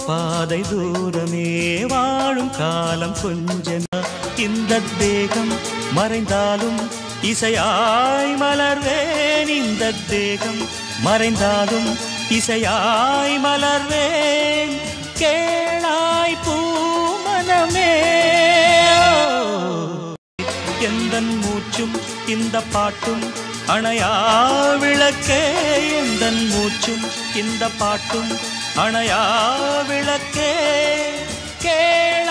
பாதை தூரமே வாழும் காலம் கொஞ்சமே இந்த தேகம் மறைந்தாலும் இசையாய் மலர்வேன் இந்த தேகம் மறைந்தாலும் இசையாய் மலர்வேன் கேளாய் பூமனமே எந்தன் மூச்சும் இந்த பாட்டும் அணையா விளக்கே எந்தன் மூச்சும் இந்த பாட்டும் அணையா விளக்கே கேள